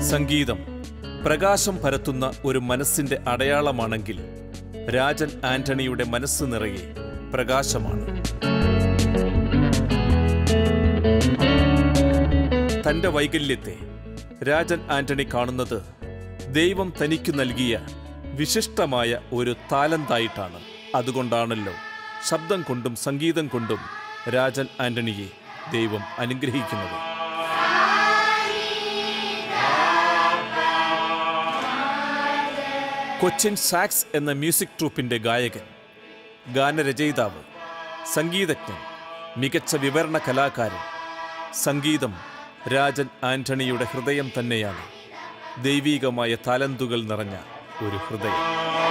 സംഗീതം പ്രകാശം പരത്തുന്ന ഒരു മനസ്സിന്റെ അടയാളമാണെങ്കിൽ രാജൻ ആന്റണിയുടെ മനസ്സ് നിറയെ പ്രകാശമാണ് തന്റെ വൈകല്യത്തെ രാജൻ ആന്റണി കാണുന്നത് ദൈവം തനിക്ക് നൽകിയ വിശിഷ്ടമായ ഒരു താലന്തായിട്ടാണ് അതുകൊണ്ടാണല്ലോ ശബ്ദം കൊണ്ടും സംഗീതം കൊണ്ടും രാജൻ ആന്റണിയെ ദൈവം അനുഗ്രഹിക്കുന്നത് കൊച്ചിൻ സാക്സ് എന്ന മ്യൂസിക് ട്രൂപ്പിന്റെ ഗായകൻ ഗാനരചയിതാവ് സംഗീതജ്ഞൻ മികച്ച വിവരണ കലാകാരൻ സംഗീതം രാജൻ ആന്റണിയുടെ ഹൃദയം തന്നെയാണ് ദൈവീകമായ താലന്തുകൾ നിറഞ്ഞ ഒരു ഹൃദയം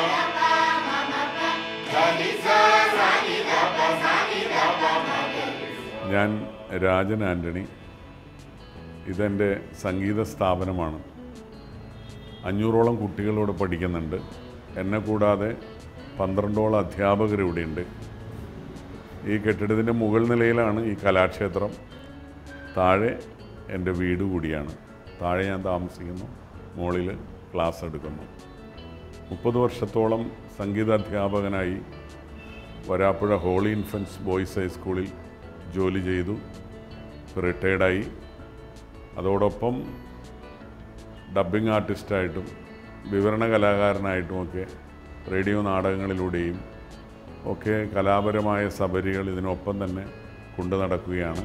ഞാൻ രാജൻ ആൻ്റണി ഇതെൻ്റെ സംഗീത സ്ഥാപനമാണ് അഞ്ഞൂറോളം കുട്ടികളോട് പഠിക്കുന്നുണ്ട് എന്നെ കൂടാതെ പന്ത്രണ്ടോളം അധ്യാപകർ ഇവിടെയുണ്ട് ഈ കെട്ടിടത്തിൻ്റെ മുകൾ നിലയിലാണ് ഈ കലാക്ഷേത്രം താഴെ എൻ്റെ വീട് കൂടിയാണ് താഴെ ഞാൻ താമസിക്കുന്നു മുകളിൽ ക്ലാസ് എടുക്കുന്നു മുപ്പത് വർഷത്തോളം സംഗീതാധ്യാപകനായി വരാപ്പുഴ ഹോളി ഇൻഫൻസ് ബോയ്സ് ഹൈസ്കൂളിൽ ജോലി ചെയ്തു റിട്ടയർഡായി അതോടൊപ്പം ഡബ്ബിംഗ് ആർട്ടിസ്റ്റായിട്ടും വിവരണ കലാകാരനായിട്ടുമൊക്കെ റേഡിയോ നാടകങ്ങളിലൂടെയും ഒക്കെ കലാപരമായ സബരികൾ ഇതിനൊപ്പം തന്നെ കൊണ്ടു നടക്കുകയാണ്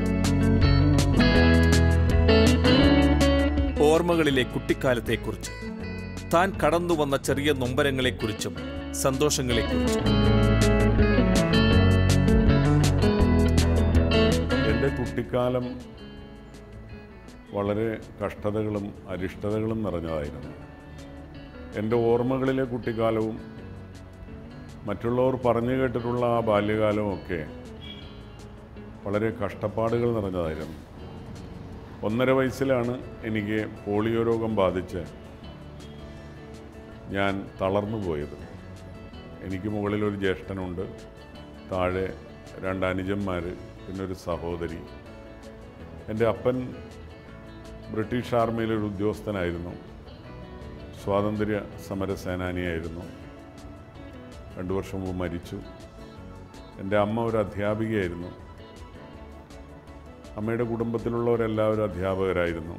ഓർമ്മകളിലെ കുട്ടിക്കാലത്തെക്കുറിച്ച് താൻ കടന്നു വന്ന ചെറിയ നൊമ്പരങ്ങളെക്കുറിച്ചും സന്തോഷങ്ങളെക്കുറിച്ചും എൻ്റെ കുട്ടിക്കാലം വളരെ കഷ്ടതകളും അരിഷ്ടതകളും നിറഞ്ഞതായിരുന്നു എൻ്റെ ഓർമ്മകളിലെ കുട്ടിക്കാലവും മറ്റുള്ളവർ പറഞ്ഞു കേട്ടിട്ടുള്ള ആ ബാല്യകാലവും ഒക്കെ വളരെ കഷ്ടപ്പാടുകൾ നിറഞ്ഞതായിരുന്നു ഒന്നര വയസ്സിലാണ് എനിക്ക് പോളിയോ രോഗം ബാധിച്ച് ഞാൻ തളർന്നു പോയത് എനിക്ക് മുകളിൽ ഒരു ജ്യേഷ്ഠനുണ്ട് താഴെ രണ്ട് അനുജന്മാർ പിന്നെ ഒരു സഹോദരി എൻ്റെ അപ്പൻ ബ്രിട്ടീഷ് ആർമിയിലെ ഒരു ഉദ്യോഗസ്ഥനായിരുന്നു സ്വാതന്ത്ര്യ സമര സേനാനിയായിരുന്നു രണ്ടു വർഷം മുമ്പ് മരിച്ചു എൻ്റെ അമ്മ ഒരു അധ്യാപികയായിരുന്നു അമ്മയുടെ കുടുംബത്തിലുള്ളവരെല്ലാവരും അധ്യാപകരായിരുന്നു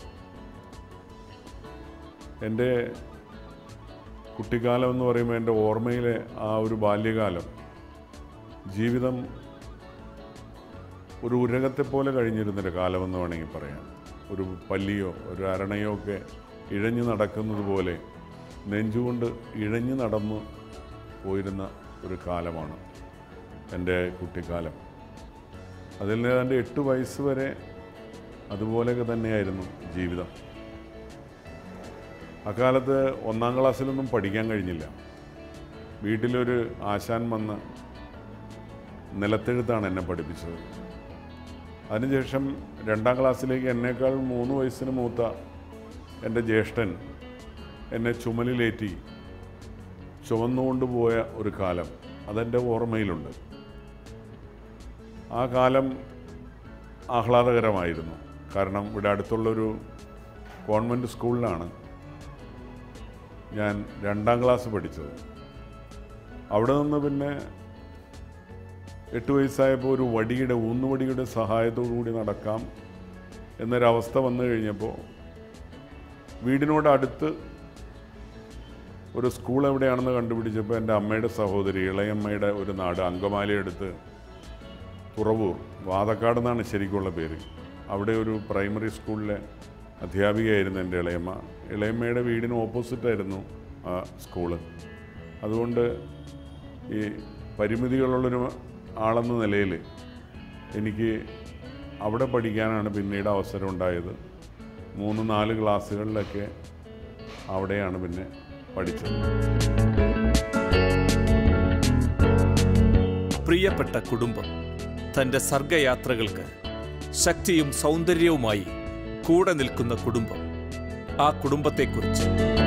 എൻ്റെ കുട്ടിക്കാലം എന്ന് പറയുമ്പോൾ എൻ്റെ ഓർമ്മയിലെ ആ ഒരു ബാല്യകാലം ജീവിതം ഒരു ഉരകത്തെ പോലെ കഴിഞ്ഞിരുന്നൊരു കാലമെന്ന് വേണമെങ്കിൽ പറയാം ഒരു പല്ലിയോ ഒരു അരണയോ ഒക്കെ ഇഴഞ്ഞു നടക്കുന്നത് പോലെ നെഞ്ചുകൊണ്ട് ഇഴഞ്ഞു നടന്നു പോയിരുന്ന ഒരു കാലമാണ് എൻ്റെ കുട്ടിക്കാലം അതിൽ നിന്ന് എൻ്റെ എട്ട് വയസ്സ് വരെ അതുപോലെയൊക്കെ തന്നെയായിരുന്നു ജീവിതം അക്കാലത്ത് ഒന്നാം ക്ലാസ്സിലൊന്നും പഠിക്കാൻ കഴിഞ്ഞില്ല വീട്ടിലൊരു ആശാൻ വന്ന് നിലത്തെഴുത്താണ് എന്നെ പഠിപ്പിച്ചത് അതിനുശേഷം രണ്ടാം ക്ലാസ്സിലേക്ക് എന്നേക്കാൾ മൂന്ന് വയസ്സിന് മൂത്ത എൻ്റെ ജ്യേഷ്ഠൻ എന്നെ ചുമലിലേറ്റി ചുവന്നുകൊണ്ട് പോയ ഒരു കാലം അതെൻ്റെ ഓർമ്മയിലുണ്ട് ആ കാലം ആഹ്ലാദകരമായിരുന്നു കാരണം ഇവിടെ അടുത്തുള്ളൊരു കോൺവെൻറ്റ് സ്കൂളിലാണ് ഞാൻ രണ്ടാം ക്ലാസ് പഠിച്ചത് അവിടെ നിന്ന് പിന്നെ എട്ട് വയസ്സായപ്പോൾ ഒരു വടിയുടെ ഊന്നുവടിയുടെ സഹായത്തോടു കൂടി നടക്കാം എന്നൊരവസ്ഥ വന്നു കഴിഞ്ഞപ്പോൾ വീടിനോട് അടുത്ത് ഒരു സ്കൂൾ എവിടെയാണെന്ന് കണ്ടുപിടിച്ചപ്പോൾ എൻ്റെ അമ്മയുടെ സഹോദരി ഇളയമ്മയുടെ ഒരു നാട് അങ്കമാലി അടുത്ത് തുറവൂർ വാതക്കാട് എന്നാണ് ശരിക്കുള്ള പേര് അവിടെ ഒരു പ്രൈമറി സ്കൂളിലെ അധ്യാപികയായിരുന്നു എൻ്റെ ഇളയമ്മ ഇളയമ്മയുടെ വീടിന് ഓപ്പോസിറ്റായിരുന്നു ആ സ്കൂള് അതുകൊണ്ട് ഈ പരിമിതികളുള്ളൊരു ആളെന്ന നിലയിൽ എനിക്ക് അവിടെ പഠിക്കാനാണ് പിന്നീട് അവസരം ഉണ്ടായത് മൂന്ന് നാല് ക്ലാസ്സുകളിലൊക്കെ അവിടെയാണ് പിന്നെ പഠിച്ചത് പ്രിയപ്പെട്ട കുടുംബം തന്റെ സർഗയാത്രകൾക്ക് ശക്തിയും സൗന്ദര്യവുമായി കൂടെ നിൽക്കുന്ന കുടുംബം ആ കുടുംബത്തെക്കുറിച്ച്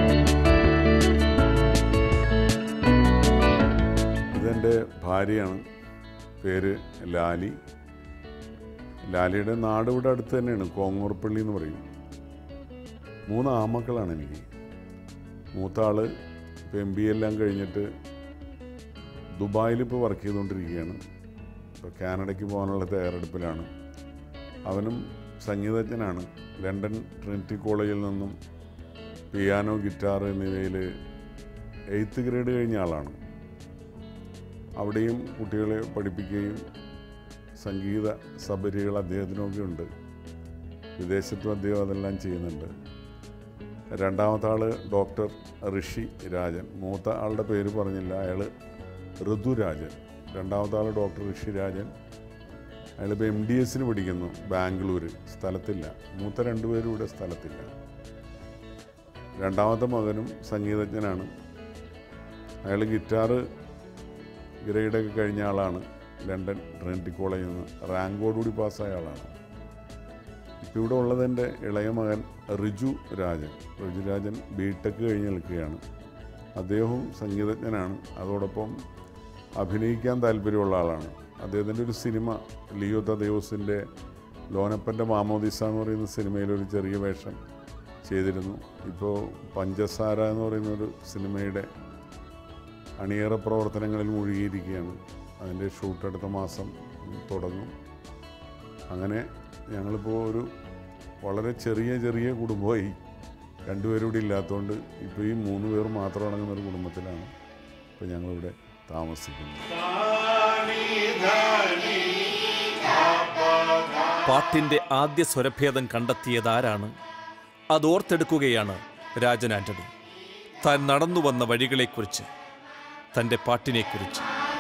ഇതെൻ്റെ ഭാര്യയാണ് പേര് ലാലി ലാലിയുടെ നാട് ഇവിടെ അടുത്ത് തന്നെയാണ് കോങ്ങൂർപ്പള്ളി എന്ന് പറയും മൂന്ന് ആമക്കളാണ് എനിക്ക് മൂത്ത ആൾ ഇപ്പോൾ എം ബി എല്ലാം കഴിഞ്ഞിട്ട് ദുബായിൽ ഇപ്പോൾ വർക്ക് ചെയ്തുകൊണ്ടിരിക്കുകയാണ് ഇപ്പോൾ കാനഡയ്ക്ക് പോകാനുള്ള തയ്യാറെടുപ്പിലാണ് അവനും സംഗീതജ്ഞനാണ് ലണ്ടൻ ട്രിനിറ്റി കോളേജിൽ നിന്നും പിയാനോ ഗിറ്റാർ എന്നിവയിൽ എയ്ത്ത് ഗ്രേഡ് കഴിഞ്ഞ ആളാണ് അവിടെയും കുട്ടികളെ പഠിപ്പിക്കുകയും സംഗീത സബരികൾ അദ്ദേഹത്തിനൊക്കെ ഉണ്ട് വിദേശത്തും അദ്ദേഹം അതെല്ലാം ചെയ്യുന്നുണ്ട് രണ്ടാമത്തെ ആൾ ഡോക്ടർ ഋഷി രാജൻ മൂത്ത ആളുടെ പേര് പറഞ്ഞില്ല അയാൾ ഋതുരാജൻ രണ്ടാമത്തെ ആൾ ഡോക്ടർ ഋഷി രാജൻ അയാളിപ്പോൾ എം ഡി എസിന് പഠിക്കുന്നു ബാംഗ്ലൂർ സ്ഥലത്തില്ല മൂത്ത രണ്ടുപേരും ഇവിടെ സ്ഥലത്തില്ല രണ്ടാമത്തെ മകനും സംഗീതജ്ഞനാണ് അയാൾ ഗിറ്റാറ് ഗ്രേഡൊക്കെ കഴിഞ്ഞ ആളാണ് ലണ്ടൻ ട്രിനിറ്റി കോളേജിൽ നിന്ന് റാങ്കോടുകൂടി പാസ്സായ ആളാണ് ഇപ്പോൾ ഇവിടെ ഉള്ളത് എൻ്റെ ഇളയ മകൻ റിജു രാജൻ റിജു രാജൻ ബി ടെക് കഴിഞ്ഞ് നിൽക്കുകയാണ് അദ്ദേഹവും സംഗീതജ്ഞനാണ് അതോടൊപ്പം അഭിനയിക്കാൻ താല്പര്യമുള്ള ആളാണ് അദ്ദേഹത്തിൻ്റെ ഒരു സിനിമ ലിയോ തദേവസിൻ്റെ ലോനപ്പൻ്റെ മാമോദിസ എന്ന് പറയുന്ന സിനിമയിൽ ഒരു ചെറിയ വേഷം ചെയ്തിരുന്നു ഇപ്പോൾ പഞ്ചസാര എന്ന് പറയുന്ന ഒരു സിനിമയുടെ അണിയറ പ്രവർത്തനങ്ങളിൽ മുഴുകിയിരിക്കുകയാണ് അതിൻ്റെ ഷൂട്ട് അടുത്ത മാസം തുടങ്ങും അങ്ങനെ ഞങ്ങളിപ്പോൾ ഒരു വളരെ ചെറിയ ചെറിയ കുടുംബമായി രണ്ടുപേരും ഇവിടെ ഇല്ലാത്തതുകൊണ്ട് ഇപ്പോൾ ഈ മൂന്ന് പേർ മാത്രം അടങ്ങുന്ന ഒരു കുടുംബത്തിലാണ് ഇപ്പോൾ ഞങ്ങളിവിടെ താമസിക്കുന്നത് പാട്ടിന്റെ ആദ്യ സ്വരഭേദം കണ്ടെത്തിയതാരാണ് അതോർത്തെടുക്കുകയാണ് രാജൻ ആന്റണി താൻ നടന്നു വന്ന വഴികളെക്കുറിച്ച് തൻ്റെ പാട്ടിനെക്കുറിച്ച്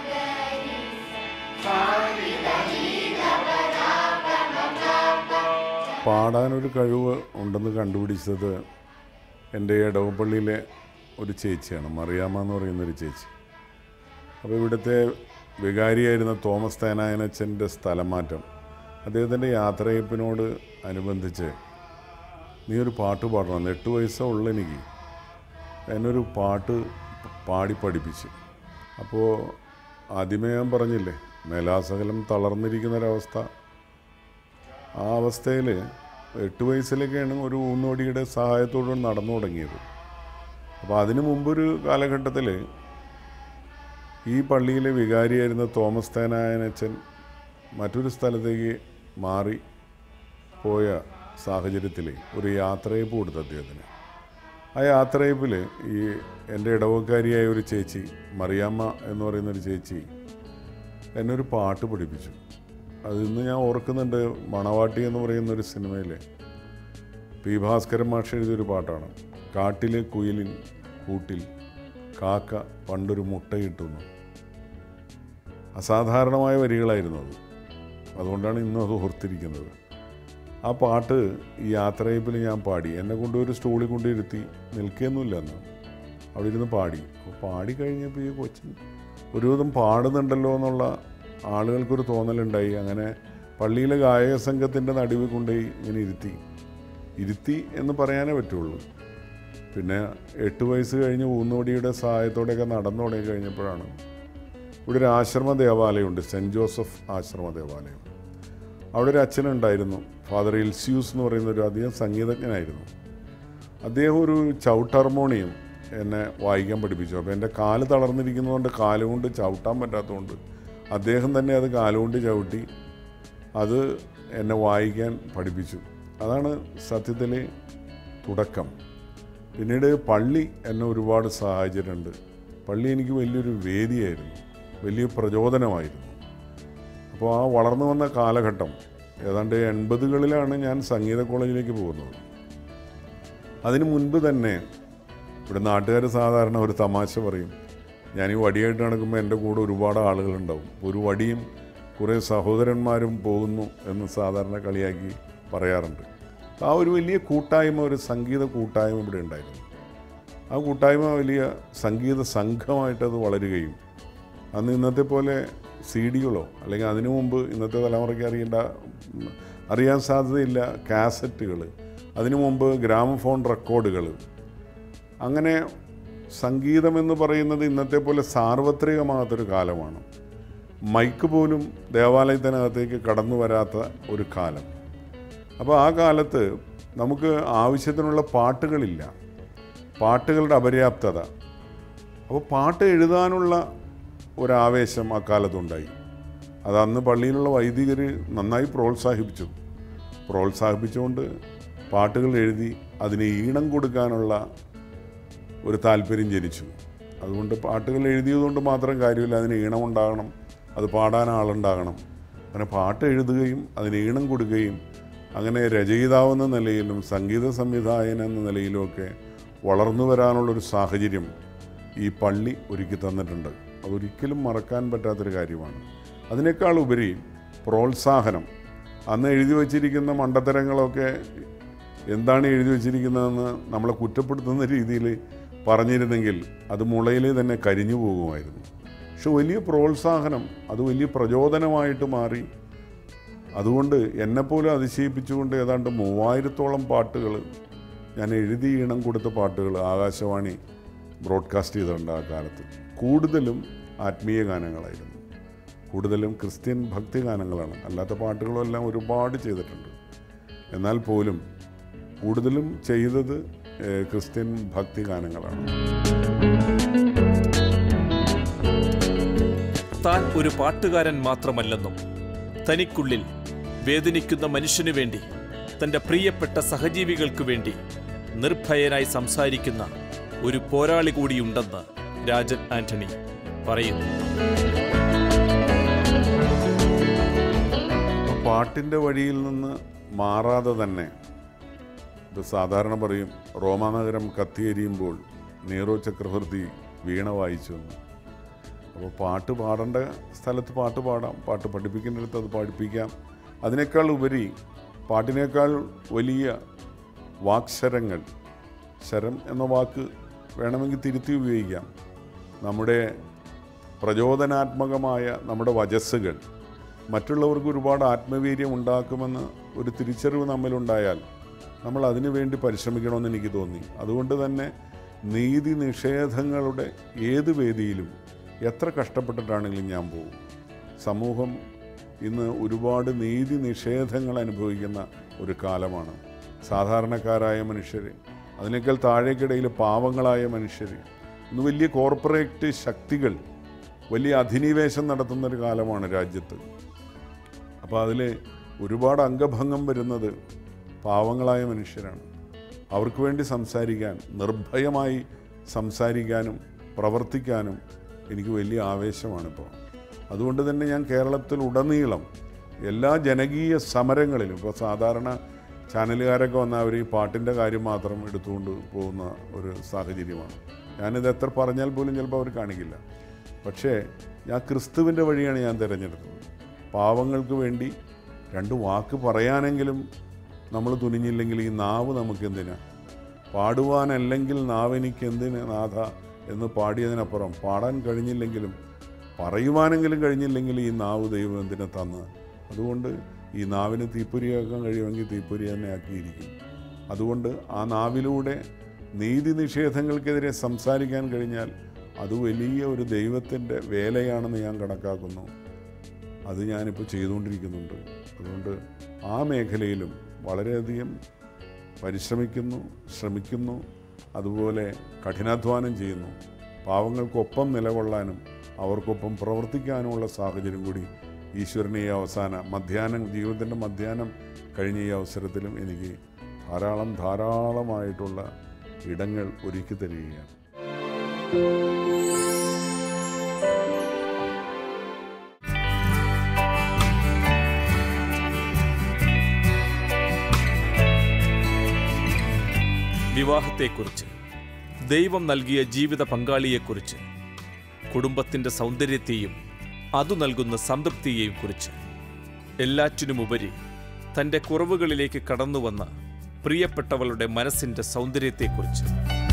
പാടാനൊരു കഴിവ് ഉണ്ടെന്ന് കണ്ടുപിടിച്ചത് എൻ്റെ ഇടവപ്പള്ളിയിലെ ഒരു ചേച്ചിയാണ് മറിയാമ്മ എന്ന് പറയുന്നൊരു ചേച്ചി അപ്പോൾ ഇവിടുത്തെ വികാരിയായിരുന്ന തോമസ് തേനായനച്ചൻ്റെ സ്ഥലം മാറ്റം അദ്ദേഹത്തിൻ്റെ യാത്രയപ്പിനോട് അനുബന്ധിച്ച് നീ ഒരു പാട്ട് പാടണം എട്ട് വയസ്സേ ഉള്ളൂ എനിക്ക് എന്നൊരു പാട്ട് പാടി പഠിപ്പിച്ചു അപ്പോൾ ആദ്യമേ ഞാൻ പറഞ്ഞില്ലേ മേലാസകലം തളർന്നിരിക്കുന്നൊരവസ്ഥ ആ അവസ്ഥയിൽ എട്ട് വയസ്സിലൊക്കെയാണ് ഒരു ഊന്നോടിയുടെ സഹായത്തോടെ നടന്നു തുടങ്ങിയത് അപ്പോൾ അതിനു മുമ്പൊരു കാലഘട്ടത്തിൽ ഈ പള്ളിയിലെ വികാരിയായിരുന്ന തോമസ് തേനായനച്ചൻ മറ്റൊരു സ്ഥലത്തേക്ക് മാറി പോയ സാഹചര്യത്തിൽ ഒരു യാത്രയപ്പ് കൊടുത്തു അദ്ദേഹത്തിന് ആ യാത്രയപ്പിൽ ഈ എൻ്റെ ഇടവക്കാരിയായ ഒരു ചേച്ചി മറിയാമ്മ എന്ന് പറയുന്ന ഒരു ചേച്ചി എന്നെ ഒരു പാട്ട് പഠിപ്പിച്ചു അത് ഇന്ന് ഞാൻ ഓർക്കുന്നുണ്ട് മണവാട്ടി എന്ന് പറയുന്ന ഒരു സിനിമയിൽ പി ഭാസ്കരൻ മാഷ് എഴുതിയൊരു പാട്ടാണ് കാട്ടിലെ കുയിലിൻ കൂട്ടിൽ കാക്ക പണ്ടൊരു മുട്ടയിട്ടുന്നു അസാധാരണമായ വരികളായിരുന്നു അത് അതുകൊണ്ടാണ് ഇന്നും അത് ഓർത്തിരിക്കുന്നത് ആ പാട്ട് ഈ യാത്രയപ്പിൽ ഞാൻ പാടി എന്നെ കൊണ്ട് ഒരു സ്റ്റൂളിൽ കൊണ്ടിരുത്തി നിൽക്കുകയൊന്നുമില്ല അന്ന് അവിടെ ഇരുന്ന് പാടി അപ്പോൾ പാടി കഴിഞ്ഞപ്പോൾ ഈ കൊച്ചിൻ ഒരുവിധം പാടുന്നുണ്ടല്ലോ എന്നുള്ള ആളുകൾക്കൊരു തോന്നലുണ്ടായി അങ്ങനെ പള്ളിയിലെ ഗായക സംഘത്തിൻ്റെ നടുവിൽ കൊണ്ടുപോയി ഇങ്ങനെ ഇരുത്തി ഇരുത്തി എന്ന് പറയാനേ പറ്റുള്ളൂ പിന്നെ എട്ട് വയസ്സ് കഴിഞ്ഞ് ഊന്നോടിയുടെ സഹായത്തോടെയൊക്കെ നടന്നു തുടങ്ങി കഴിഞ്ഞപ്പോഴാണ് ഇവിടെ ഒരു ആശ്രമ ദേവാലയമുണ്ട് സെൻറ്റ് ജോസഫ് ആശ്രമ ദേവാലയം അവിടെ ഒരു അച്ഛനുണ്ടായിരുന്നു ഫാദർ ഇൽസ്യൂസ് എന്ന് പറയുന്ന ഒരു അധികം സംഗീതജ്ഞനായിരുന്നു അദ്ദേഹം ഒരു ചവിട്ട് ഹാർമോണിയം എന്നെ വായിക്കാൻ പഠിപ്പിച്ചു അപ്പോൾ എൻ്റെ കാല് തളർന്നിരിക്കുന്നതുകൊണ്ട് കാലുകൊണ്ട് ചവിട്ടാൻ പറ്റാത്തതുകൊണ്ട് അദ്ദേഹം തന്നെ അത് കാലുകൊണ്ട് ചവിട്ടി അത് എന്നെ വായിക്കാൻ പഠിപ്പിച്ചു അതാണ് സത്യത്തിൽ തുടക്കം പിന്നീട് പള്ളി എന്നെ ഒരുപാട് സഹായിച്ചിട്ടുണ്ട് പള്ളി എനിക്ക് വലിയൊരു വേദിയായിരുന്നു വലിയ പ്രചോദനമായിരുന്നു അപ്പോൾ ആ വളർന്നു വന്ന കാലഘട്ടം ഏതാണ്ട് എൺപതുകളിലാണ് ഞാൻ സംഗീത കോളേജിലേക്ക് പോകുന്നത് അതിന് മുൻപ് തന്നെ ഇവിടെ നാട്ടുകാർ സാധാരണ ഒരു തമാശ പറയും ഞാൻ ഈ വടിയായിട്ട് നടക്കുമ്പോൾ എൻ്റെ കൂടെ ഒരുപാട് ആളുകളുണ്ടാവും ഒരു വടിയും കുറേ സഹോദരന്മാരും പോകുന്നു എന്ന് സാധാരണ കളിയാക്കി പറയാറുണ്ട് ആ ഒരു വലിയ കൂട്ടായ്മ ഒരു സംഗീത കൂട്ടായ്മ ഇവിടെ ഉണ്ടായിരുന്നു ആ കൂട്ടായ്മ വലിയ സംഗീത സംഘമായിട്ട് അത് വളരുകയും അന്ന് ഇന്നത്തെ പോലെ സി ഡികളോ അല്ലെങ്കിൽ അതിനു മുമ്പ് ഇന്നത്തെ തലമുറയ്ക്ക് അറിയേണ്ട ഉം, അറിയാൻ സാധ്യതയില്ല കാസറ്റുകൾ അതിനു മുമ്പ് ഗ്രാമഫോൺ റെക്കോർഡുകൾ അങ്ങനെ സംഗീതം എന്ന് പറയുന്നത് ഇന്നത്തെ പോലെ സാർവത്രികമാകാത്തൊരു കാലമാണ് മൈക്ക് പോലും ദേവാലയത്തിനകത്തേക്ക് കടന്നു വരാത്ത ഒരു കാലം അപ്പോൾ ആ കാലത്ത് നമുക്ക് ആവശ്യത്തിനുള്ള പാട്ടുകളില്ല പാട്ടുകളുടെ അപര്യാപ്തത അപ്പോൾ പാട്ട് എഴുതാനുള്ള ഒരാവേശം അക്കാലത്തുണ്ടായി അത് അന്ന് പള്ളിയിലുള്ള വൈദികർ നന്നായി പ്രോത്സാഹിപ്പിച്ചു പ്രോത്സാഹിപ്പിച്ചുകൊണ്ട് പാട്ടുകൾ എഴുതി അതിന് ഈണം കൊടുക്കാനുള്ള ഒരു താല്പര്യം ജനിച്ചു അതുകൊണ്ട് പാട്ടുകൾ എഴുതിയതുകൊണ്ട് മാത്രം കാര്യമില്ല അതിന് ഈണം ഉണ്ടാകണം അത് പാടാൻ ആളുണ്ടാകണം അങ്ങനെ പാട്ട് എഴുതുകയും അതിന് ഈണം കൊടുക്കുകയും അങ്ങനെ രചയിതാവെന്ന നിലയിലും സംഗീത സംവിധായകൻ എന്ന നിലയിലുമൊക്കെ വളർന്നു വരാനുള്ളൊരു സാഹചര്യം ഈ പള്ളി ഒരുക്കി തന്നിട്ടുണ്ട് അതൊരിക്കലും മറക്കാൻ പറ്റാത്തൊരു കാര്യമാണ് അതിനേക്കാൾ ഉപരി പ്രോത്സാഹനം അന്ന് എഴുതി വച്ചിരിക്കുന്ന മണ്ടത്തരങ്ങളൊക്കെ എന്താണ് എഴുതി വച്ചിരിക്കുന്നതെന്ന് നമ്മളെ കുറ്റപ്പെടുത്തുന്ന രീതിയിൽ പറഞ്ഞിരുന്നെങ്കിൽ അത് മുളയിൽ തന്നെ കരിഞ്ഞു പോകുമായിരുന്നു പക്ഷെ വലിയ പ്രോത്സാഹനം അത് വലിയ പ്രചോദനമായിട്ട് മാറി അതുകൊണ്ട് എന്നെപ്പോലും അതിശയിപ്പിച്ചുകൊണ്ട് ഏതാണ്ട് മൂവായിരത്തോളം പാട്ടുകൾ ഞാൻ എഴുതി ഈണം കൊടുത്ത പാട്ടുകൾ ആകാശവാണി ബ്രോഡ്കാസ്റ്റ് ചെയ്തിട്ടുണ്ട് ആ കാലത്ത് കൂടുതലും ആത്മീയ ഗാനങ്ങളായിരുന്നു കൂടുതലും ക്രിസ്ത്യൻ ഭക്തി ഗാനങ്ങളാണ് അല്ലാത്ത പാട്ടുകളും എല്ലാം ഒരുപാട് ചെയ്തിട്ടുണ്ട് എന്നാൽ പോലും കൂടുതലും ചെയ്തത് ഏഹ്, ക്രിസ്ത്യൻ ഭക്തി ഗാനങ്ങളാണ് താൻ ഒരു പാട്ടുകാരൻ മാത്രമല്ലെന്നും തനിക്കുള്ളിൽ വേദനിക്കുന്ന മനുഷ്യനു വേണ്ടി തന്റെ പ്രിയപ്പെട്ട സഹജീവികൾക്കു വേണ്ടി നിർഭയനായി സംസാരിക്കുന്ന ഒരു പോരാളി കൂടിയുണ്ടെന്ന് രാജൻ ആന്റണി പറയുന്നു അപ്പോൾ പാട്ടിൻ്റെ വഴിയിൽ നിന്ന് മാറാതെ തന്നെ ഇത് സാധാരണ പറയും റോമാനഗരം കത്തിയെരിയുമ്പോൾ നീറോ ചക്രവർത്തി വീണ വായിച്ചു എന്ന് അപ്പോൾ പാട്ട് പാടേണ്ട സ്ഥലത്ത് പാട്ട് പാടാം പാട്ട് പഠിപ്പിക്കുന്നിടത്ത് അത് പഠിപ്പിക്കാം അതിനേക്കാൾ ഉപരി പാട്ടിനേക്കാൾ വലിയ വാക്ശരങ്ങൾ ശരം എന്ന വാക്ക് വേണമെങ്കിൽ തിരുത്തി ഉപയോഗിക്കാം നമ്മുടെ പ്രചോദനാത്മകമായ നമ്മുടെ വചസ്സുകൾ മറ്റുള്ളവർക്ക് ഒരുപാട് ആത്മവീര്യം ഉണ്ടാക്കുമെന്ന് ഒരു തിരിച്ചറിവ് നമ്മളുണ്ടായാൽ നമ്മൾ അതിനു വേണ്ടി പരിശ്രമിക്കണമെന്ന് എനിക്ക് തോന്നി അതുകൊണ്ട് തന്നെ നീതി നിഷേധങ്ങളുടെ ഏത് വേദിയിലും എത്ര കഷ്ടപ്പെട്ടിട്ടാണെങ്കിലും ഞാൻ പോകും സമൂഹം ഇന്ന് ഒരുപാട് നീതി നിഷേധങ്ങൾ അനുഭവിക്കുന്ന ഒരു കാലമാണ് സാധാരണക്കാരായ മനുഷ്യർ അതിനേക്കാൾ താഴേക്കിടയിൽ പാവങ്ങളായ മനുഷ്യർ ഇന്ന് വലിയ കോർപ്പറേറ്റ് ശക്തികൾ വലിയ അധിനിവേശം നടത്തുന്ന ഒരു കാലമാണ് രാജ്യത്ത് അപ്പോൾ അതിൽ ഒരുപാട് അംഗഭംഗം വരുന്നത് പാവങ്ങളായ മനുഷ്യരാണ് അവർക്ക് വേണ്ടി സംസാരിക്കാൻ നിർഭയമായി സംസാരിക്കാനും പ്രവർത്തിക്കാനും എനിക്ക് വലിയ ആവേശമാണിപ്പോൾ അതുകൊണ്ട് തന്നെ ഞാൻ കേരളത്തിൽ ഉടനീളം എല്ലാ ജനകീയ സമരങ്ങളിലും ഇപ്പോൾ സാധാരണ ചാനലുകാരൊക്കെ വന്നാൽ അവർ ഈ പാട്ടിൻ്റെ കാര്യം മാത്രം എടുത്തുകൊണ്ട് പോകുന്ന ഒരു സാഹചര്യമാണ് ഞാനിത് എത്ര പറഞ്ഞാൽ പോലും ചിലപ്പോൾ അവർ കാണിക്കില്ല പക്ഷേ ഞാൻ ക്രിസ്തുവിൻ്റെ വഴിയാണ് ഞാൻ തിരഞ്ഞെടുത്തത് പാവങ്ങൾക്ക് വേണ്ടി രണ്ട് വാക്ക് പറയാനെങ്കിലും നമ്മൾ തുനിഞ്ഞില്ലെങ്കിൽ ഈ നാവ് നമുക്കെന്തിനാ പാടുവാനല്ലെങ്കിൽ നാവെനിക്ക് എന്തിന് നാഥ എന്ന് പാടിയതിനപ്പുറം പാടാൻ കഴിഞ്ഞില്ലെങ്കിലും പറയുവാനെങ്കിലും കഴിഞ്ഞില്ലെങ്കിൽ ഈ നാവ് ദൈവം എന്തിനെ തന്ന് അതുകൊണ്ട് ഈ നാവിന് തീപ്പൊരിയാക്കാൻ കഴിയുമെങ്കിൽ തീപ്പൊരി തന്നെ ആക്കിയിരിക്കും അതുകൊണ്ട് ആ നാവിലൂടെ നീതി നിഷേധങ്ങൾക്കെതിരെ സംസാരിക്കാൻ കഴിഞ്ഞാൽ അത് വലിയ ഒരു ദൈവത്തിൻ്റെ വേലയാണെന്ന് ഞാൻ കണക്കാക്കുന്നു അത് ഞാനിപ്പോൾ ചെയ്തുകൊണ്ടിരിക്കുന്നുണ്ട് അതുകൊണ്ട് ആ മേഖലയിലും വളരെയധികം പരിശ്രമിക്കുന്നു ശ്രമിക്കുന്നു അതുപോലെ കഠിനാധ്വാനം ചെയ്യുന്നു പാവങ്ങൾക്കൊപ്പം നിലകൊള്ളാനും അവർക്കൊപ്പം പ്രവർത്തിക്കാനുമുള്ള സാഹചര്യം കൂടി ഈശ്വരനെ ഈ അവസാന മധ്യാഹ്നം ജീവിതത്തിൻ്റെ മധ്യാഹ്നം കഴിഞ്ഞ ഈ അവസരത്തിലും എനിക്ക് ധാരാളം ധാരാളമായിട്ടുള്ള ഇടങ്ങൾ ഒരുക്കി തരികയാണ് വിവാഹത്തെക്കുറിച്ച് ദൈവം നൽകിയ ജീവിത പങ്കാളിയെക്കുറിച്ച് കുടുംബത്തിന്റെ സൗന്ദര്യത്തെയും അതു നൽകുന്ന സംതൃപ്തിയെയും കുറിച്ച് എല്ലാറ്റിനുമുപരി തന്റെ കുറവുകളിലേക്ക് കടന്നുവന്ന പ്രിയപ്പെട്ടവളുടെ മനസ്സിന്റെ സൗന്ദര്യത്തെക്കുറിച്ച്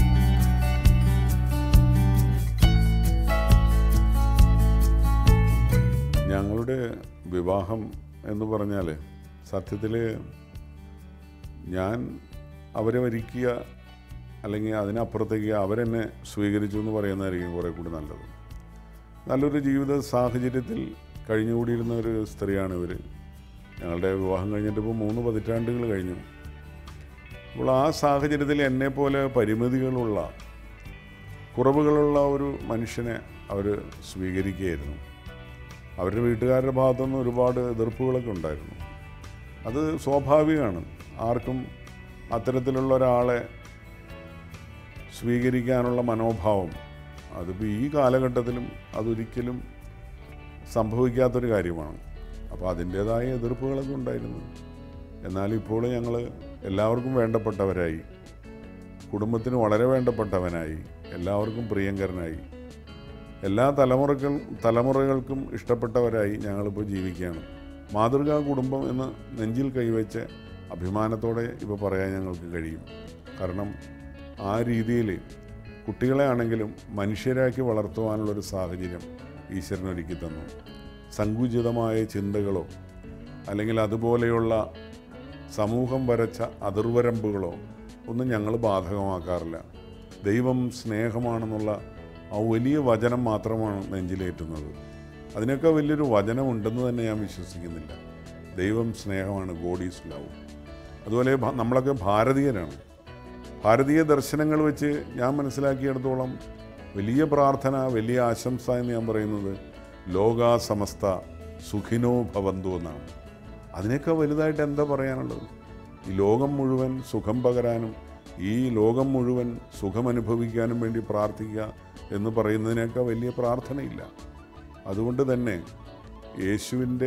ഞങ്ങളുടെ വിവാഹം എന്ന് പറഞ്ഞാൽ സത്യത്തിൽ ഞാൻ അവരെ വരിക്കുക അല്ലെങ്കിൽ അതിനപ്പുറത്തേക്ക് അവരെന്നെ സ്വീകരിച്ചു എന്ന് പറയുന്നതായിരിക്കും കുറേ കൂടി നല്ലത് നല്ലൊരു ജീവിത സാഹചര്യത്തിൽ കഴിഞ്ഞുകൂടിയിരുന്ന ഒരു സ്ത്രീയാണ് ഇവർ ഞങ്ങളുടെ വിവാഹം കഴിഞ്ഞിട്ട് ഇപ്പോൾ മൂന്ന് പതിറ്റാണ്ടുകൾ കഴിഞ്ഞു അപ്പോൾ ആ സാഹചര്യത്തിൽ എന്നെപ്പോലെ പരിമിതികളുള്ള കുറവുകളുള്ള ഒരു മനുഷ്യനെ അവർ സ്വീകരിക്കുകയായിരുന്നു അവരുടെ വീട്ടുകാരുടെ ഭാഗത്തുനിന്ന് ഒരുപാട് എതിർപ്പുകളൊക്കെ ഉണ്ടായിരുന്നു അത് സ്വാഭാവികമാണ് ആർക്കും അത്തരത്തിലുള്ള ഒരാളെ സ്വീകരിക്കാനുള്ള മനോഭാവം അതിപ്പോൾ ഈ കാലഘട്ടത്തിലും അതൊരിക്കലും സംഭവിക്കാത്തൊരു കാര്യമാണ് അപ്പോൾ അതിൻ്റേതായ എതിർപ്പുകളൊക്കെ ഉണ്ടായിരുന്നു എന്നാൽ ഇപ്പോൾ ഞങ്ങൾ എല്ലാവർക്കും വേണ്ടപ്പെട്ടവരായി കുടുംബത്തിന് വളരെ വേണ്ടപ്പെട്ടവനായി എല്ലാവർക്കും പ്രിയങ്കരനായി എല്ലാ തലമുറകൾ തലമുറകൾക്കും ഇഷ്ടപ്പെട്ടവരായി ഞങ്ങളിപ്പോൾ ജീവിക്കുകയാണ് മാതൃകാ കുടുംബം എന്ന് നെഞ്ചിൽ കൈവച്ച് അഭിമാനത്തോടെ ഇപ്പോൾ പറയാൻ ഞങ്ങൾക്ക് കഴിയും കാരണം ആ രീതിയിൽ കുട്ടികളെ ആണെങ്കിലും മനുഷ്യരാക്കി വളർത്തുവാനുള്ളൊരു സാഹചര്യം ഈശ്വരൻ ഒരുക്കി തന്നു സങ്കുചിതമായ ചിന്തകളോ അല്ലെങ്കിൽ അതുപോലെയുള്ള സമൂഹം വരച്ച അതിർവരമ്പുകളോ ഒന്നും ഞങ്ങൾ ബാധകമാക്കാറില്ല ദൈവം സ്നേഹമാണെന്നുള്ള ആ വലിയ വചനം മാത്രമാണ് നെഞ്ചിലേറ്റുന്നത് അതിനൊക്കെ വലിയൊരു വചനമുണ്ടെന്ന് തന്നെ ഞാൻ വിശ്വസിക്കുന്നില്ല ദൈവം സ്നേഹമാണ് ഗോഡ് ഈസ് ലവ് അതുപോലെ ഭ- നമ്മളൊക്കെ ഭാരതീയരാണ് ഭാരതീയ ദർശനങ്ങൾ വെച്ച് ഞാൻ മനസ്സിലാക്കിയിടത്തോളം വലിയ പ്രാർത്ഥന വലിയ ആശംസ എന്ന് ഞാൻ പറയുന്നത് ലോകാ സമസ്ത സുഖിനോ ഭവന്തു എന്നാണ് അതിനേക്കാൾ വലുതായിട്ട് എന്താ പറയാനുള്ളത് ഈ ലോകം മുഴുവൻ സുഖം പകരാനും ഈ ലോകം മുഴുവൻ സുഖം അനുഭവിക്കാനും വേണ്ടി പ്രാർത്ഥിക്കുക എന്ന് പറയുന്നതിനേക്കാൾ വലിയ പ്രാർത്ഥനയില്ല അതുകൊണ്ട് തന്നെ യേശുവിൻ്റെ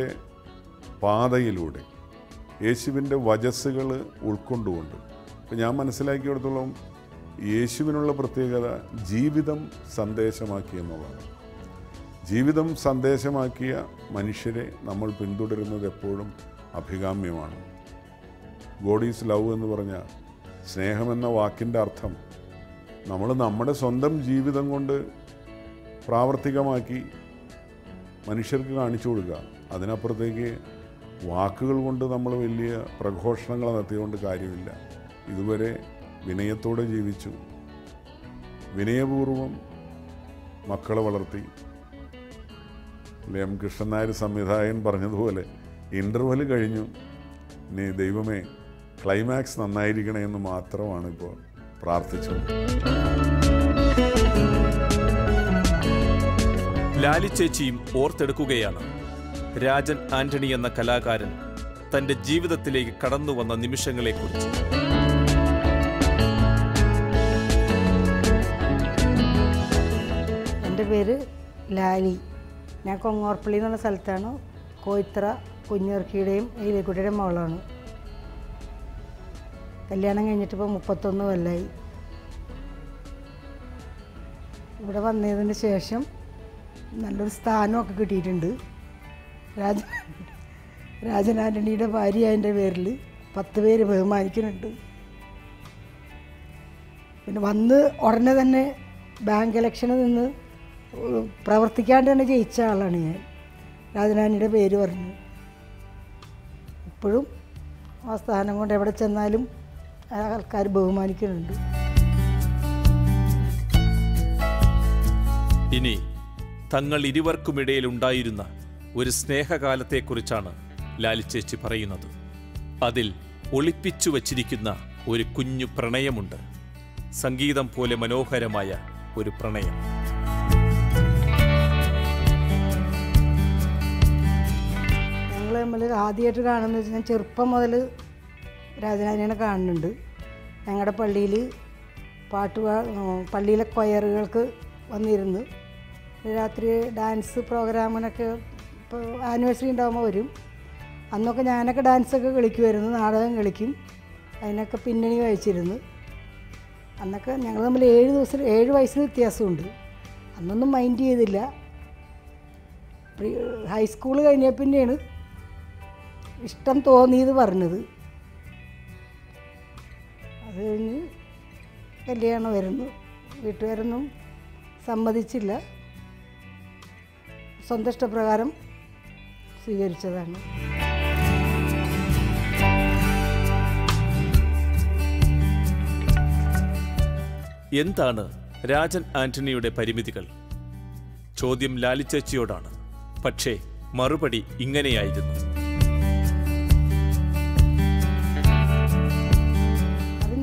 പാതയിലൂടെ യേശുവിൻ്റെ വചസ്സുകൾ ഉൾക്കൊണ്ടുകൊണ്ട് ഇപ്പം ഞാൻ മനസ്സിലാക്കിയിടത്തോളം യേശുവിനുള്ള പ്രത്യേകത ജീവിതം സന്ദേശമാക്കി എന്നുള്ളതാണ് ജീവിതം സന്ദേശമാക്കിയ മനുഷ്യരെ നമ്മൾ പിന്തുടരുന്നത് എപ്പോഴും അഭികാമ്യമാണ് ഗോഡ് ഈസ് ലവ് എന്ന് പറഞ്ഞ സ്നേഹമെന്ന വാക്കിൻ്റെ അർത്ഥം നമ്മൾ നമ്മുടെ സ്വന്തം ജീവിതം കൊണ്ട് പ്രാവർത്തികമാക്കി മനുഷ്യർക്ക് കാണിച്ചു കൊടുക്കുക അതിനപ്പുറത്തേക്ക് വാക്കുകൾ കൊണ്ട് നമ്മൾ വലിയ പ്രഘോഷണങ്ങൾ നടത്തിയതുകൊണ്ട് കാര്യമില്ല ഇതുവരെ വിനയത്തോടെ ജീവിച്ചു വിനയപൂർവം മക്കളെ വളർത്തി അല്ലെ എം കൃഷ്ണൻ നായർ സംവിധായകൻ പറഞ്ഞതുപോലെ ഇൻ്റർവെൽ കഴിഞ്ഞു ഇനി ദൈവമേ ക്ലൈമാക്സ് നന്നായിരിക്കണേ എന്ന് മാത്രമാണ് ഇപ്പോൾ പ്രാർത്ഥിച്ചത് ലാലി ചേച്ചിയും ഓർത്തെടുക്കുകയാണ് രാജൻ ആന്റണി എന്ന കലാകാരൻ തന്റെ ജീവിതത്തിലേക്ക് കടന്നു വന്ന നിമിഷങ്ങളെക്കുറിച്ച് എൻ്റെ പേര് ലാലി ഞാൻ കൊങ്ങോർപ്പള്ളി എന്നുള്ള സ്ഥലത്താണ് കോയിത്ര കുഞ്ഞിറക്കിയുടെയും ഏലിക്കുട്ടിയുടെയും മകളാണ് കല്യാണം കഴിഞ്ഞിട്ട് ഇപ്പോൾ മുപ്പത്തൊന്ന് കൊല്ലമായി ഇവിടെ വന്നതിന് ശേഷം നല്ലൊരു സ്ഥാനമൊക്കെ കിട്ടിയിട്ടുണ്ട് രാജ രാജൻ ആൻ്റണിയുടെ ഭാര്യ അതിൻ്റെ പേരിൽ പത്ത് പേര് ബഹുമാനിക്കുന്നുണ്ട് പിന്നെ വന്ന് ഉടനെ തന്നെ ബാങ്ക് ഇലക്ഷനിൽ നിന്ന് ഉം, പ്രവർത്തിക്കാണ്ട് തന്നെ ജയിച്ച ആളാണ് ഞാൻ രാജനാനിയുടെ പേര് പറഞ്ഞു ഇപ്പോഴും ആ സ്ഥാനം കൊണ്ട് എവിടെ ചെന്നാലും ആൾക്കാർ ബഹുമാനിക്കുന്നുണ്ട് ഇനി തങ്ങൾ ഇരുവർക്കുമിടയിൽ ഉണ്ടായിരുന്ന ഒരു സ്നേഹകാലത്തെക്കുറിച്ചാണ് ലാലിച്ചേച്ചി പറയുന്നത് അതിൽ ഒളിപ്പിച്ചു വച്ചിരിക്കുന്ന ഒരു കുഞ്ഞു പ്രണയമുണ്ട് സംഗീതം പോലെ മനോഹരമായ ഒരു പ്രണയം ഞങ്ങൾ തമ്മിൽ ആദ്യമായിട്ട് കാണുന്നത് വെച്ചാൽ ഞാൻ ചെറുപ്പം മുതൽ രാജനാനിനെ കാണുന്നുണ്ട് ഞങ്ങളുടെ പള്ളിയിൽ പാട്ട് പാ- ഉം, പള്ളിയിലെ കൊയറുകൾക്ക് വന്നിരുന്നു രാത്രി ഡാൻസ് പ്രോഗ്രാമിനൊക്കെ ഇപ്പോൾ ആനിവേഴ്സറി ഉണ്ടാകുമ്പോൾ വരും അന്നൊക്കെ ഞാനൊക്കെ ഡാൻസൊക്കെ കളിക്കുമായിരുന്നു നാടകം കളിക്കും അതിനൊക്കെ പിന്നണി വഹിച്ചിരുന്നു അന്നൊക്കെ ഞങ്ങൾ തമ്മിൽ ഏഴ് ദിവസം ഏഴ് വയസ്സിന് വ്യത്യാസമുണ്ട് അന്നൊന്നും മൈൻഡ് ചെയ്തില്ല പ്രീ ഹൈസ്കൂൾ കഴിഞ്ഞ പിന്നെയാണ് ഇഷ്ടം തോന്നിയത് പറഞ്ഞത് അത് കഴിഞ്ഞ് കല്യാണം വരുന്നു വീട്ടുകാരൊന്നും സമ്മതിച്ചില്ല സ്വന്തം ഇഷ്ടപ്രകാരം സ്വീകരിച്ചതാണ് എന്താണ് രാജൻ ആന്റണിയുടെ പരിമിതികൾ ചോദ്യം ലാലിച്ചേച്ചിയോടാണ് പക്ഷേ മറുപടി ഇങ്ങനെയായിരുന്നു അത്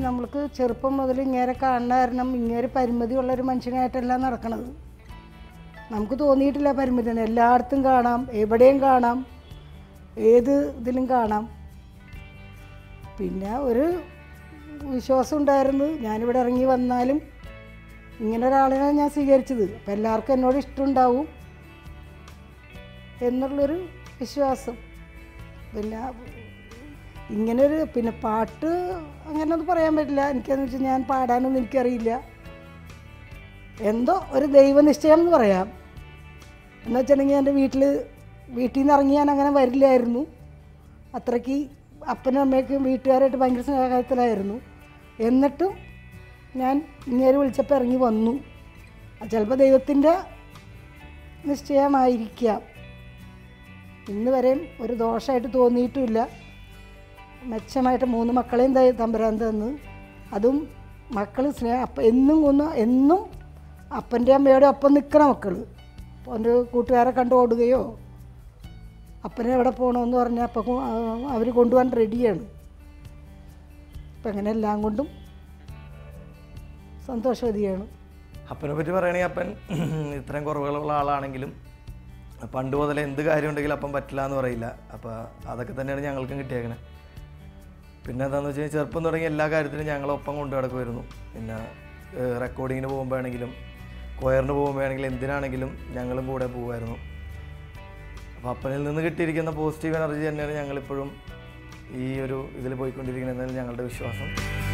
ചെറുപ്പം മുതൽ ഇങ്ങേരെ കാണുന്ന കാരണം ഇങ്ങേരെ പരിമിതിയുള്ള ഒരു മനുഷ്യനായിട്ടല്ല നടക്കണത് നമുക്ക് തോന്നിയിട്ടില്ല പരിമിതിയാണ് എല്ലായിടത്തും കാണാം എവിടെയും കാണാം ഏത് ഇതിലും കാണാം പിന്നെ ഒരു വിശ്വാസം ഉണ്ടായിരുന്നു ഞാനിവിടെ ഇറങ്ങി വന്നാലും ഇങ്ങനെ ഒരാളെയാണ് ഞാൻ സ്വീകരിച്ചത് അപ്പം എല്ലാവർക്കും എന്നോട് ഇഷ്ടമുണ്ടാവും എന്നുള്ളൊരു വിശ്വാസം പിന്നെ ഇങ്ങനൊരു പിന്നെ പാട്ട് അങ്ങനെയൊന്നും പറയാൻ പറ്റില്ല എനിക്കെന്ന് വെച്ചാൽ ഞാൻ പാടാനൊന്നും എനിക്കറിയില്ല എന്തോ ഒരു ദൈവനിശ്ചയം എന്ന് പറയാം എന്ന് വെച്ചിട്ടുണ്ടെങ്കിൽ എൻ്റെ വീട്ടിൽ വീട്ടിൽ നിന്ന് ഇറങ്ങി ഞാൻ അങ്ങനെ വരില്ലായിരുന്നു അത്രയ്ക്ക് അപ്പനും അമ്മയ്ക്കും വീട്ടുകാരായിട്ട് ഭയങ്കര സ്നേഹത്തിലായിരുന്നു എന്നിട്ടും ഞാൻ ഇങ്ങേര് വിളിച്ചപ്പോൾ ഇറങ്ങി വന്നു ചിലപ്പോൾ ദൈവത്തിൻ്റെ നിശ്ചയമായിരിക്കാം ഇന്ന് വരെയും ഒരു ദോഷമായിട്ട് തോന്നിയിട്ടുമില്ല മെച്ചമായിട്ട് മൂന്ന് മക്കളെയും ദൈ- തമ്പുരാൻ തന്ന് അതും മക്കൾ സ്നേഹം അപ്പം എന്നും കൊന്ന് എന്നും അപ്പൻ്റെ അമ്മയുടെ ഒപ്പം നിൽക്കണ മക്കൾ ഒരു കൂട്ടുകാരെ കണ്ട് ഓടുകയോ അപ്പനെ എവിടെ പോകണമെന്ന് പറഞ്ഞാൽ അപ്പം അവർ കൊണ്ടുപോകാൻ റെഡിയാണ് അപ്പം അങ്ങനെ എല്ലാം കൊണ്ടും സന്തോഷവതിയാണ് അപ്പനെ പറ്റി പറയുകയാണെങ്കിൽ അപ്പൻ ഇത്രയും കുറവുകളുള്ള ആളാണെങ്കിലും പണ്ട് മുതലേ എന്ത് കാര്യം ഉണ്ടെങ്കിലും അപ്പം പറ്റില്ല എന്ന് പറയില്ല അപ്പോൾ അതൊക്കെ തന്നെയാണ് ഞങ്ങൾക്കും കിട്ടിയേക്കണേ പിന്നെ എന്താണെന്ന് വെച്ച് കഴിഞ്ഞാൽ ചെറുപ്പം തുടങ്ങി എല്ലാ കാര്യത്തിലും ഞങ്ങളൊപ്പം കൊണ്ടു നടക്കുമായിരുന്നു പിന്നെ റെക്കോർഡിങ്ങിന് പോകുമ്പോഴാണെങ്കിലും കൊയറിന് പോകുമ്പോഴാണെങ്കിലും എന്തിനാണെങ്കിലും ഞങ്ങളും കൂടെ പോകുമായിരുന്നു അപ്പോൾ അപ്പനിൽ നിന്ന് കിട്ടിയിരിക്കുന്ന പോസിറ്റീവ് എനർജി തന്നെയാണ് ഞങ്ങളിപ്പോഴും ഈ ഒരു ഇതിൽ പോയിക്കൊണ്ടിരിക്കുന്നതെന്നാണ് ഞങ്ങളുടെ വിശ്വാസം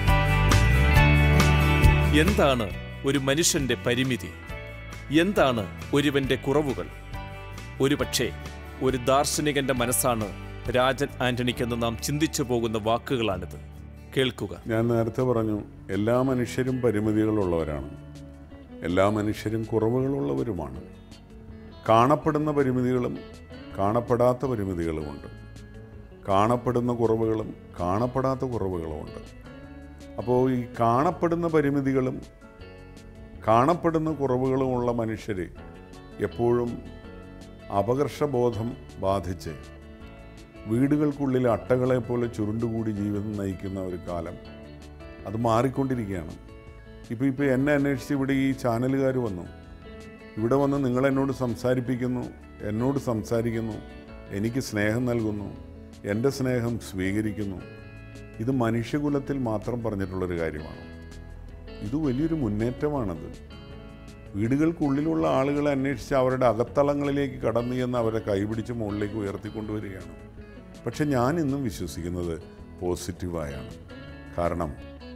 എന്താണ് ഒരു മനുഷ്യന്റെ പരിമിതി എന്താണ് ഒരുവന്റെ കുറവുകൾ ഒരുപക്ഷെ ഒരു ദാർശനികന്റെ മനസ്സാണ് രാജൻ ആന്റണിക്കെന്ന് നാം ചിന്തിച്ചു പോകുന്ന വാക്കുകളാണിത് കേൾക്കുക ഞാൻ നേരത്തെ പറഞ്ഞു എല്ലാ മനുഷ്യരും പരിമിതികളുള്ളവരാണ് എല്ലാ മനുഷ്യരും കുറവുകളുള്ളവരുമാണ് കാണപ്പെടുന്ന പരിമിതികളും കാണപ്പെടാത്ത പരിമിതികളുമുണ്ട് കാണപ്പെടുന്ന കുറവുകളും കാണപ്പെടാത്ത കുറവുകളുമുണ്ട് അപ്പോൾ ഈ കാണപ്പെടുന്ന പരിമിതികളും കാണപ്പെടുന്ന കുറവുകളുമുള്ള മനുഷ്യർ എപ്പോഴും അപകർഷബോധം ബാധിച്ച് വീടുകൾക്കുള്ളിൽ അട്ടകളെ പോലെ ചുരുണ്ടുകൂടി ജീവിതം നയിക്കുന്ന ഒരു കാലം അത് മാറിക്കൊണ്ടിരിക്കുകയാണ് ഇപ്പോൾ ഇപ്പോൾ എന്നെ അന്വേഷിച്ച് ഇവിടെ ഈ ചാനലുകാർ വന്നു ഇവിടെ വന്ന് നിങ്ങളെന്നോട് സംസാരിപ്പിക്കുന്നു എന്നോട് സംസാരിക്കുന്നു എനിക്ക് സ്നേഹം നൽകുന്നു എൻ്റെ സ്നേഹം സ്വീകരിക്കുന്നു ഇത് മനുഷ്യകുലത്തിൽ മാത്രം പറഞ്ഞിട്ടുള്ളൊരു കാര്യമാണ് ഇത് വലിയൊരു മുന്നേറ്റമാണത് വീടുകൾക്കുള്ളിലുള്ള ആളുകളെ അന്വേഷിച്ച് അവരുടെ അകത്തളങ്ങളിലേക്ക് കടന്നു ചെന്ന് അവരെ കൈപിടിച്ച് മുകളിലേക്ക് ഉയർത്തിക്കൊണ്ടുവരികയാണ് പക്ഷെ ഞാൻ ഇന്നും വിശ്വസിക്കുന്നത് പോസിറ്റീവായാണ് കാരണം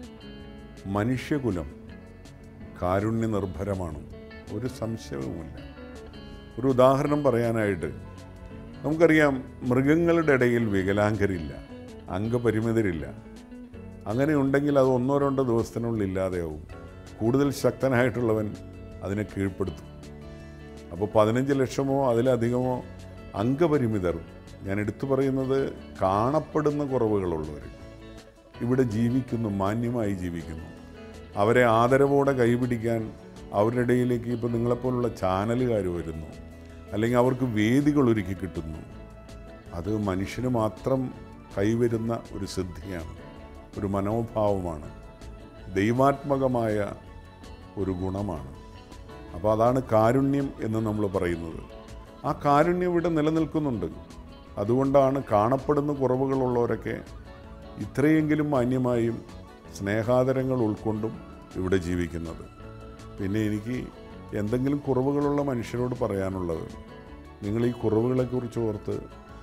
മനുഷ്യകുലം കാരുണ്യനിർഭരമാണ് ഒരു സംശയവുമില്ല ഒരു ഉദാഹരണം പറയാനായിട്ട് നമുക്കറിയാം മൃഗങ്ങളുടെ ഇടയിൽ വികലാംഗരില്ല അംഗപരിമിതരില്ല അങ്ങനെ ഉണ്ടെങ്കിൽ അത് ഒന്നോ രണ്ടോ ദിവസത്തിനുള്ളിൽ ഇല്ലാതെയാവും കൂടുതൽ ശക്തനായിട്ടുള്ളവൻ അതിനെ കീഴ്പ്പെടുത്തും അപ്പോൾ പതിനഞ്ച് ലക്ഷമോ അതിലധികമോ അംഗപരിമിതർ ഞാൻ എടുത്തു പറയുന്നത് കാണപ്പെടുന്ന കുറവുകളുള്ളവർ ഇവിടെ ജീവിക്കുന്നു മാന്യമായി ജീവിക്കുന്നു അവരെ ആദരവോടെ കൈപിടിക്കാൻ അവരുടെ ഇടയിലേക്ക് ഇപ്പോൾ നിങ്ങളെപ്പോലുള്ള ചാനലുകാർ വരുന്നു അല്ലെങ്കിൽ അവർക്ക് വേദികൾ ഒരുക്കി കിട്ടുന്നു അത് മനുഷ്യന് മാത്രം കൈവരുന്ന ഒരു സിദ്ധിയാണ് ഒരു മനോഭാവമാണ് ദൈവാത്മകമായ ഒരു ഗുണമാണ് അപ്പോൾ അതാണ് കാരുണ്യം എന്ന് നമ്മൾ പറയുന്നത് ആ കാരുണ്യം ഇവിടെ നിലനിൽക്കുന്നുണ്ട് അതുകൊണ്ടാണ് കാണപ്പെടുന്ന കുറവുകളുള്ളവരൊക്കെ ഇത്രയെങ്കിലും മാന്യമായും സ്നേഹാദരങ്ങൾ ഉൾക്കൊണ്ടും ഇവിടെ ജീവിക്കുന്നത് പിന്നെ എനിക്ക് എന്തെങ്കിലും കുറവുകളുള്ള മനുഷ്യരോട് പറയാനുള്ളത് നിങ്ങൾ ഈ കുറവുകളെക്കുറിച്ച് ഓർത്ത്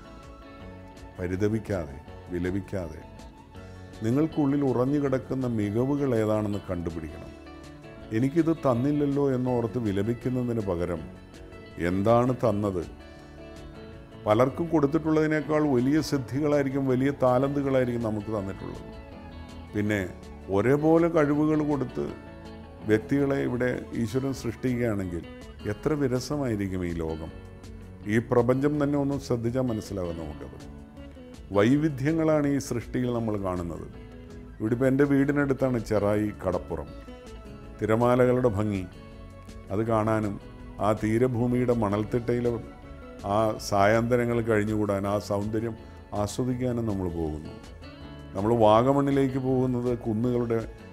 പരിതപിക്കാതെ വിലപിക്കാതെ നിങ്ങൾക്കുള്ളിൽ ഉറഞ്ഞു കിടക്കുന്ന മികവുകൾ ഏതാണെന്ന് കണ്ടുപിടിക്കണം എനിക്കിത് തന്നില്ലല്ലോ എന്നോർത്ത് വിലപിക്കുന്നതിന് പകരം എന്താണ് തന്നത് പലർക്കും കൊടുത്തിട്ടുള്ളതിനേക്കാൾ വലിയ സിദ്ധികളായിരിക്കും വലിയ താലന്തുകളായിരിക്കും നമുക്ക് തന്നിട്ടുള്ളത് പിന്നെ ഒരേപോലെ കഴിവുകൾ കൊടുത്ത് വ്യക്തികളെ ഇവിടെ ഈശ്വരൻ സൃഷ്ടിക്കുകയാണെങ്കിൽ എത്ര വിരസമായിരിക്കും ഈ ലോകം ഈ പ്രപഞ്ചം തന്നെ ഒന്ന് ശ്രദ്ധിച്ചാൽ മനസ്സിലാകും നമുക്കത് വൈവിധ്യങ്ങളാണ് ഈ സൃഷ്ടിയിൽ നമ്മൾ കാണുന്നത് ഇവിടെ ഇപ്പോൾ എൻ്റെ വീടിനടുത്താണ് ചെറായി കടപ്പുറം തിരമാലകളുടെ ഭംഗി അത് കാണാനും ആ തീരഭൂമിയുടെ മണൽത്തിട്ടയിലെ ആ സായാന്തരങ്ങൾ കഴിഞ്ഞുകൂടാൻ ആ സൗന്ദര്യം ആസ്വദിക്കാനും നമ്മൾ പോകുന്നു നമ്മൾ വാഗമണ്ണിലേക്ക് പോകുന്നത് കുന്നുകളുടെ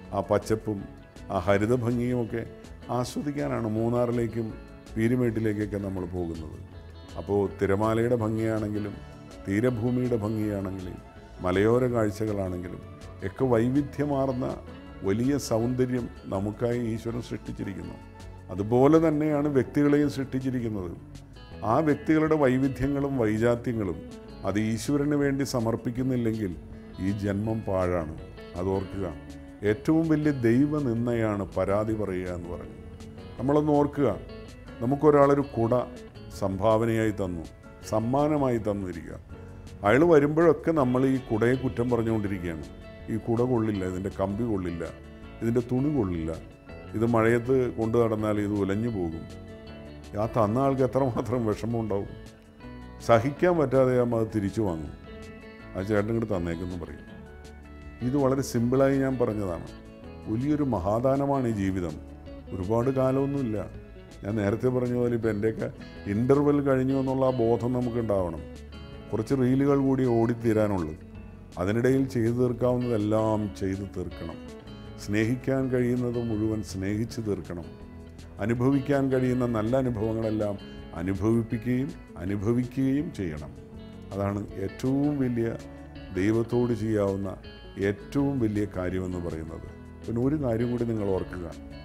ആ പച്ചപ്പും ആ ഹരിത ഭംഗിയുമൊക്കെ ആസ്വദിക്കാനാണ് മൂന്നാറിലേക്കും പീരുമേട്ടിലേക്കൊക്കെ നമ്മൾ പോകുന്നത് അപ്പോൾ തിരമാലയുടെ ഭംഗിയാണെങ്കിലും തീരഭൂമിയുടെ ഭംഗിയാണെങ്കിലും മലയോര കാഴ്ചകളാണെങ്കിലും ഒക്കെ വൈവിധ്യമാർന്ന വലിയ സൗന്ദര്യം നമുക്കായി ഈശ്വരൻ സൃഷ്ടിച്ചിരിക്കുന്നു അതുപോലെ തന്നെയാണ് വ്യക്തികളെയും സൃഷ്ടിച്ചിരിക്കുന്നത് ആ വ്യക്തികളുടെ വൈവിധ്യങ്ങളും വൈജാത്യങ്ങളും അത് ഈശ്വരന് വേണ്ടി സമർപ്പിക്കുന്നില്ലെങ്കിൽ ഈ ജന്മം പാഴാണ് അതോർക്കുക ഏറ്റവും വലിയ ദൈവനിന്ദയാണ് പരാതി പറയുക എന്ന് പറഞ്ഞു നമ്മളൊന്ന് ഓർക്കുക നമുക്കൊരാളൊരു കുട സംഭാവനയായി തന്നു സമ്മാനമായി തന്നിരിക്കുക അയാൾ വരുമ്പോഴൊക്കെ നമ്മൾ ഈ കുടയെ കുറ്റം പറഞ്ഞുകൊണ്ടിരിക്കുകയാണ് ഈ കുട കൊള്ളില്ല ഇതിൻ്റെ കമ്പി കൊള്ളില്ല ഇതിൻ്റെ തുണി കൊള്ളില്ല ഇത് മഴയത്ത് കൊണ്ടു നടന്നാൽ ഇത് ഉലഞ്ഞു പോകും ആ തന്ന ആൾക്ക് എത്രമാത്രം വിഷമം ഉണ്ടാവും സഹിക്കാൻ പറ്റാതെ ആകുമ്പോൾ അത് തിരിച്ചു വാങ്ങും ആ ചേട്ടൻ ഇങ്ങോട്ട് തന്നേക്കെന്ന് പറയും ഇത് വളരെ സിമ്പിളായി ഞാൻ പറഞ്ഞതാണ് വലിയൊരു മഹാദാനമാണ് ഈ ജീവിതം ഒരുപാട് കാലമൊന്നുമില്ല ഞാൻ നേരത്തെ പറഞ്ഞ പോലെ ഇപ്പം എൻ്റെയൊക്കെ ഇൻ്റർവെൽ കഴിഞ്ഞു എന്നുള്ള ആ ബോധം നമുക്കുണ്ടാവണം കുറച്ച് റീലുകൾ കൂടി ഓടിത്തീരാനുള്ളൂ അതിനിടയിൽ ചെയ്തു തീർക്കാവുന്നതെല്ലാം ചെയ്തു തീർക്കണം സ്നേഹിക്കാൻ കഴിയുന്നത് മുഴുവൻ സ്നേഹിച്ചു തീർക്കണം അനുഭവിക്കാൻ കഴിയുന്ന നല്ല അനുഭവങ്ങളെല്ലാം അനുഭവിപ്പിക്കുകയും അനുഭവിക്കുകയും ചെയ്യണം അതാണ് ഏറ്റവും വലിയ ദൈവത്തോട് ചെയ്യാവുന്ന ഏറ്റവും വലിയ കാര്യമെന്ന് പറയുന്നത് പിന്നെ ഒരു കാര്യം കൂടി നിങ്ങൾ ഓർക്കുക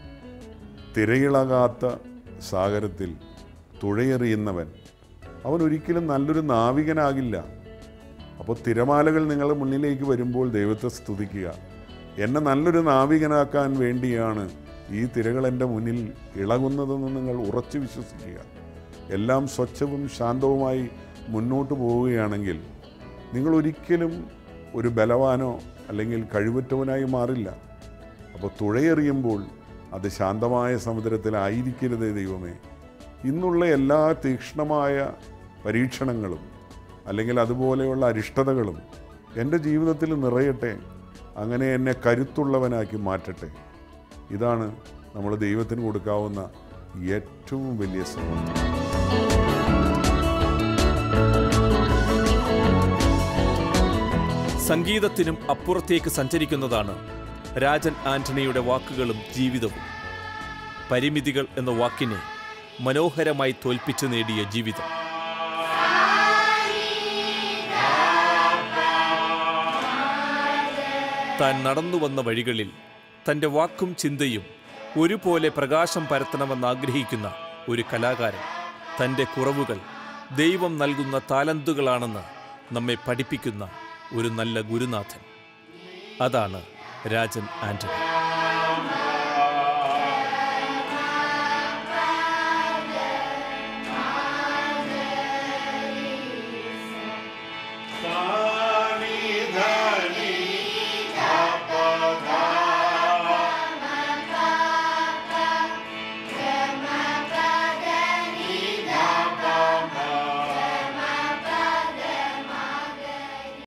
തിരയിളകാത്ത സാഗരത്തിൽ തുഴയെറിയുന്നവൻ അവൻ ഒരിക്കലും നല്ലൊരു നാവികനാകില്ല അപ്പോൾ തിരമാലകൾ നിങ്ങളുടെ മുന്നിലേക്ക് വരുമ്പോൾ ദൈവത്തെ സ്തുതിക്കുക എന്നെ നല്ലൊരു നാവികനാക്കാൻ വേണ്ടിയാണ് ഈ തിരകൾ എൻ്റെ മുന്നിൽ ഇളകുന്നതെന്ന് നിങ്ങൾ ഉറച്ചു വിശ്വസിക്കുക എല്ലാം സ്വച്ഛവും ശാന്തവുമായി മുന്നോട്ട് പോവുകയാണെങ്കിൽ നിങ്ങൾ ഒരിക്കലും ഒരു ബലവാനോ അല്ലെങ്കിൽ കഴിവുറ്റവനായി മാറില്ല അപ്പോൾ തുഴയെറിയുമ്പോൾ അത് ശാന്തമായ സമുദ്രത്തിലായിരിക്കരുതേ ദൈവമേ ഇന്നുള്ള എല്ലാ തീക്ഷ്ണമായ പരീക്ഷണങ്ങളും അല്ലെങ്കിൽ അതുപോലെയുള്ള അരിഷ്ടതകളും എൻ്റെ ജീവിതത്തിൽ നിറയട്ടെ അങ്ങനെ എന്നെ കരുത്തുള്ളവനാക്കി മാറ്റട്ടെ ഇതാണ് നമ്മൾ ദൈവത്തിന് കൊടുക്കാവുന്ന ഏറ്റവും വലിയ ശ്രമം സംഗീതത്തിനും അപ്പുറത്തേക്ക് സഞ്ചരിക്കുന്നതാണ് രാജൻ ആന്റണിയുടെ വാക്കുകളും ജീവിതവും പരിമിതികൾ എന്ന വാക്കിനെ മനോഹരമായി തോൽപ്പിച്ചു നേടിയ ജീവിതം താൻ നടന്നു വന്ന വഴികളിൽ തൻ്റെ വാക്കും ചിന്തയും ഒരുപോലെ പ്രകാശം പരത്തണമെന്ന് ആഗ്രഹിക്കുന്ന ഒരു കലാകാരൻ തൻ്റെ കുറവുകൾ ദൈവം നൽകുന്ന താലന്തുകളാണെന്ന് നമ്മെ പഠിപ്പിക്കുന്ന ഒരു നല്ല ഗുരുനാഥൻ അതാണ് രാജൻ ആന്റണി